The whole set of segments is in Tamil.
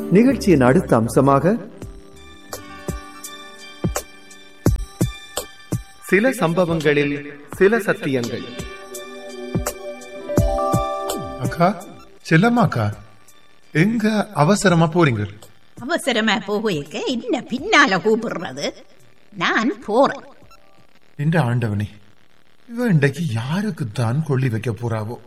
நிகழ்ச்சியின் அடுத்த அம்சமாக சில சம்பவங்களில் சில சத்தியங்கள் அக்கா செல்லம்மாக்கா எங்க அவசரமா போறீங்க அவசரமா போக என்ன பின்னால கூப்பிடுறது நான் போறேன் என்ற ஆண்டவனே இவ இன்றைக்கு யாருக்கு தான் கொள்ளி வைக்க போறாவோ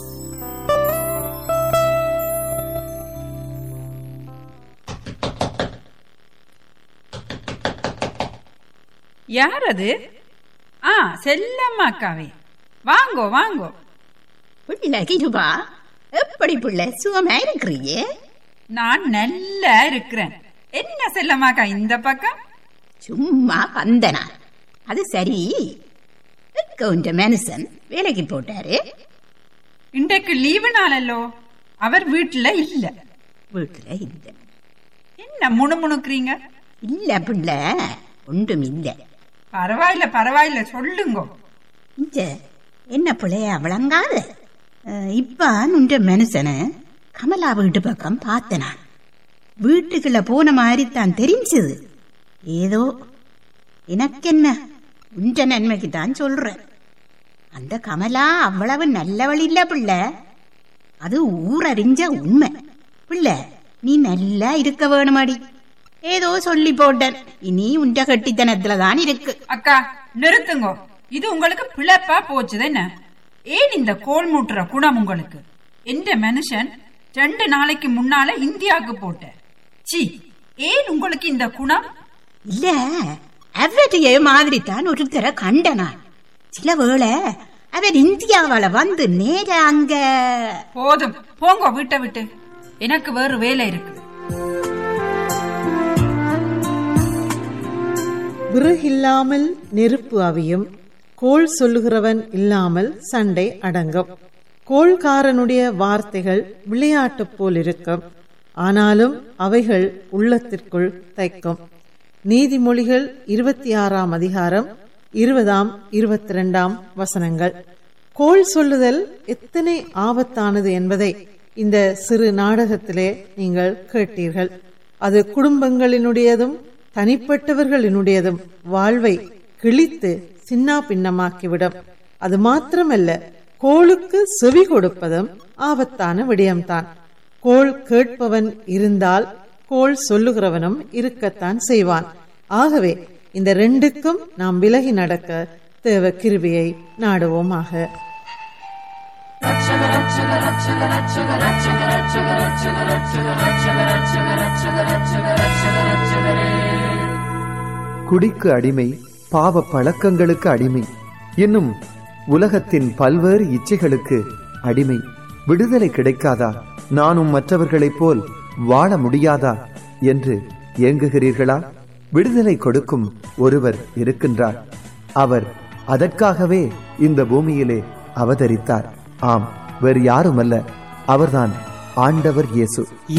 யார் அது ஆ செல்லம்மா அக்காவே வாங்கோ வாங்கோ பிள்ளை கிருபா எப்படி பிள்ளை சுகமா இருக்கிறீங்க நான் நல்லா இருக்கிறேன் என்ன செல்லம்மாக்கா இந்த பக்கம் சும்மா வந்தனா அது சரி கவுண்ட மனுஷன் வேலைக்கு போட்டாரு இன்றைக்கு லீவு நாளல்லோ அவர் வீட்டுல இல்ல வீட்டுல இல்ல என்ன முணுமுணுக்குறீங்க இல்ல பிள்ளை ஒன்றும் இல்ல பரவாயில்ல பரவாயில்ல சொல்லுங்க இந்த என்ன பிள்ளைய விளங்காத அஹ், இப்ப உண்ட மனுஷனை கமலா வீட்டு பக்கம் பார்த்தனா வீட்டுக்குள்ள போன மாதிரி தான் தெரிஞ்சது ஏதோ எனக்கென்ன உண்ட நன்மைக்கு தான் சொல்றேன் அந்த கமலா அவ்வளவு நல்லவள் இல்ல பிள்ளை அது ஊரறிஞ்ச உண்மை பிள்ளை நீ நல்லா இருக்க வேணுமாடி ஏதோ சொல்லி போட்டேன் இனி உண்ட கட்டித்தனத்துல தான் இருக்கு அக்கா நிறுத்துங்க இது உங்களுக்கு பிழப்பா போச்சுது என்ன ஏன் இந்த கோல் மூட்டுற குணம் உங்களுக்கு எந்த மனுஷன் ரெண்டு நாளைக்கு முன்னால இந்தியாவுக்கு போட்ட சி ஏன் உங்களுக்கு இந்த குணம் இல்ல அவரைய மாதிரி தான் ஒருத்தரை கண்டனா சில வேளை அவர் இந்தியாவால வந்து நேர அங்க போதும் போங்க வீட்டை விட்டு எனக்கு வேறு வேலை இருக்கு விறகில்லாமல் நெருப்பு அவியும் கோள் சொல்லுகிறவன் இல்லாமல் சண்டை அடங்கும் கோள்காரனுடைய வார்த்தைகள் விளையாட்டு போல் இருக்கும் ஆனாலும் அவைகள் உள்ளத்திற்குள் தைக்கும் நீதிமொழிகள் இருபத்தி ஆறாம் அதிகாரம் இருபதாம் இருபத்தி ரெண்டாம் வசனங்கள் கோள் சொல்லுதல் எத்தனை ஆபத்தானது என்பதை இந்த சிறு நாடகத்திலே நீங்கள் கேட்டீர்கள் அது குடும்பங்களினுடையதும் தனிப்பட்டவர்களினுடையதும் வாழ்வை கிழித்து சின்னா பின்னமாக்கிவிடும் அது மாத்திரமல்ல கோளுக்கு செவி கொடுப்பதும் ஆபத்தான விடயம்தான் கோள் கேட்பவன் இருந்தால் கோள் சொல்லுகிறவனும் இருக்கத்தான் செய்வான் ஆகவே இந்த ரெண்டுக்கும் நாம் விலகி நடக்க தேவ கிருபியை நாடுவோமாக குடிக்கு அடிமை பாவ பழக்கங்களுக்கு அடிமை இன்னும் உலகத்தின் பல்வேறு இச்சைகளுக்கு அடிமை விடுதலை கிடைக்காதா நானும் மற்றவர்களைப் போல் வாழ முடியாதா என்று ஏங்குகிறீர்களா விடுதலை கொடுக்கும் ஒருவர் இருக்கின்றார் அவர் அதற்காகவே இந்த பூமியிலே அவதரித்தார் ஆம் வேறு யாருமல்ல அவர்தான் ஆண்டவர் இயேசு